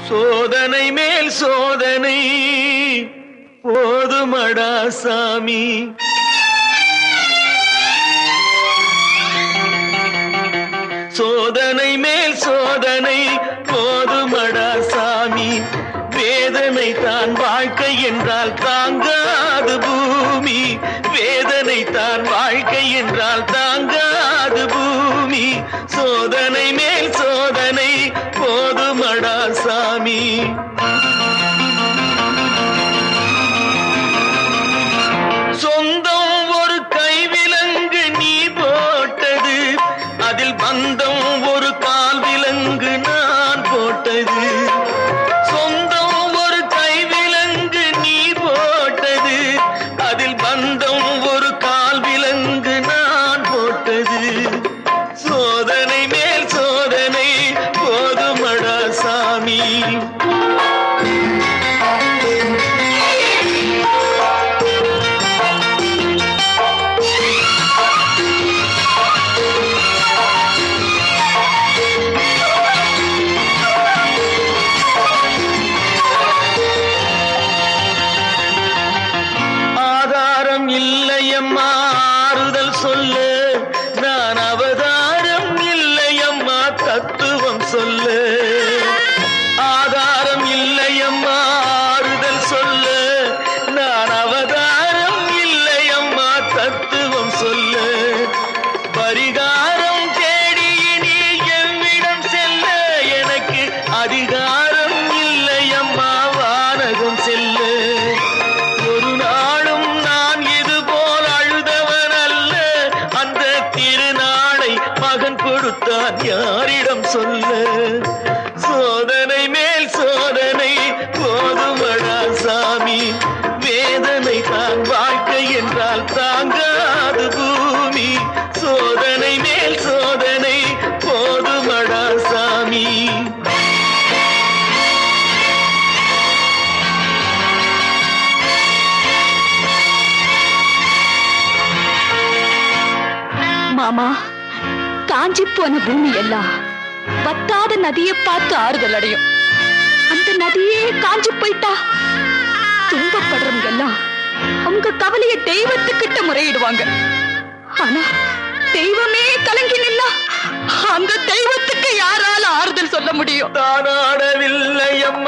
சோதனை மேல் சோதனை போதுமடா சாமி சோதனை மேல் சோதனை போதுமடா சாமி வேதனை தான் வாழ்க்கை என்றால் தாங்காது பூமி வேதனை தான் வாழ்க்கை என்றால் தாங்காது பூமி சோதனை மேல் சோதனை போதுமடா சாமி சொந்தம் ஒரு கைவிலங்கு நீ போட்டது அதில் பந்தம் ஒரு கால் விலங்கு நான் போட்டது சொந்தம் ஒரு கைவிலங்கு நீ போட்டது அதில் பந்தம் ஒரு கால் விலங்கு நான் போட்டது சோதனை மேல் சோதனை போதுமடா சாமி ஆதாரம் இல்லையம்மா ஆறுதல் சொல்ல நான் அவதாரம் இல்லையம்மா தத்துவம் சொல்ல ஆதாரம் இல்லையம்மா ஆறுதல் சொல்ல நான் அவதாரம் இல்லையம்மா தத்துவம் சொல்ல பரிகாரம் தேடி நீ எவ்விடம் செல்ல எனக்கு அதிகாரம் இல்லையம்மா வானகம் செல்ல ஒரு நாளும் நான் இது போல் அழுதவன் அல்ல அந்த திருநாளை மகன் கொடுத்தான் யாரிடம் சொல்ல சோதனை மேல் சோதனை போதுமடா சாமி வேதனை தான் வாழ்க்கை என்றால் தாங்காது பூமி சோதனை மேல் சோதனை போதுமடா சாமி மாமா காஞ்சி போன பூமி எல்லாம் வத்தாத நதியை பார்த்து ஆறுதல் அடையும் அந்த நதியே காஞ்சி போயிட்டா துன்பப்படுறவங்க எல்லாம் அவங்க கவலைய தெய்வத்துக்கிட்ட முறையிடுவாங்க ஆனா தெய்வமே கலங்கி நின்னா அந்த தெய்வத்துக்கு யாரால ஆறுதல் சொல்ல முடியும் தானாடவில்லையம்மா